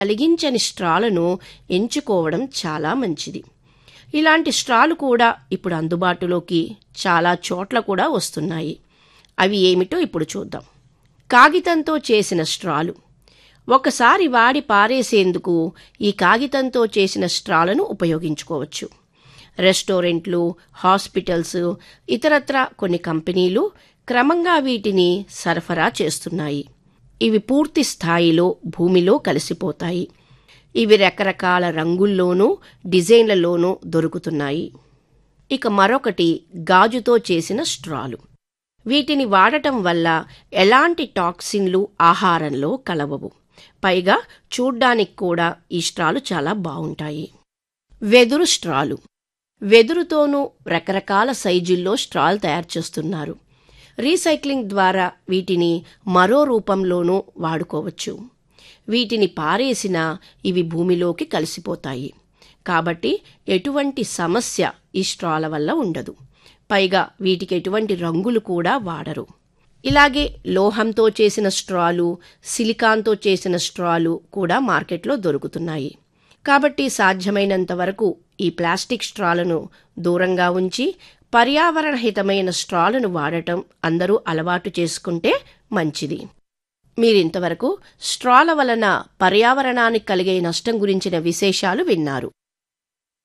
కలిగించని స్ట్రాలను ఎంచుకోవడం చాలా మంచిది ఇలాంటి స్ట్రాలు కూడా ఇప్పుడు అందుబాటులోకి చాలా చోట్ల కూడా వస్తున్నాయి అవి ఏమిటో ఇప్పుడు చూద్దాం కాగితంతో చేసిన స్ట్రాలు ఒకసారి వాడి పారేసేందుకు ఈ కాగితంతో చేసిన స్ట్రాలను ఉపయోగించుకోవచ్చు రెస్టారెంట్లు హాస్పిటల్స్ ఇతరత్ర కొన్ని కంపెనీలు క్రమంగా వీటిని సరఫరా చేస్తున్నాయి ఇవి పూర్తి స్థాయిలో భూమిలో కలిసిపోతాయి ఇవి రకరకాల రంగుల్లోనూ డిజైన్లలోనూ దొరుకుతున్నాయి ఇక మరొకటి గాజుతో చేసిన స్ట్రాలు వీటిని వాడటం వల్ల ఎలాంటి టాక్సిన్లు ఆహారంలో కలవవు పైగా చూడ్డానికి కూడా ఈ స్ట్రాలు చాలా బాగుంటాయి వెదురు స్ట్రాలు వెదురుతోనూ రకరకాల సైజుల్లో స్ట్రాలు తయారు చేస్తున్నారు రీసైక్లింగ్ ద్వారా వీటిని మరో రూపంలోనూ వాడుకోవచ్చు వీటిని పారేసినా ఇవి భూమిలోకి కలిసిపోతాయి కాబట్టి ఎటువంటి సమస్య ఈ స్ట్రాల వల్ల ఉండదు పైగా వీటికి ఎటువంటి రంగులు కూడా వాడరు ఇలాగే లోహంతో చేసిన స్ట్రాలు సిలికాన్తో చేసిన స్ట్రాలు కూడా మార్కెట్లో దొరుకుతున్నాయి కాబట్టి సాధ్యమైనంత వరకు ఈ ప్లాస్టిక్ స్ట్రాలను దూరంగా ఉంచి పర్యావరణ హితమైన స్ట్రాలను వాడటం అందరూ అలవాటు చేసుకుంటే మంచిది మీరింతవరకు స్ట్రాల వలన పర్యావరణానికి కలిగే నష్టం గురించిన విశేషాలు విన్నారు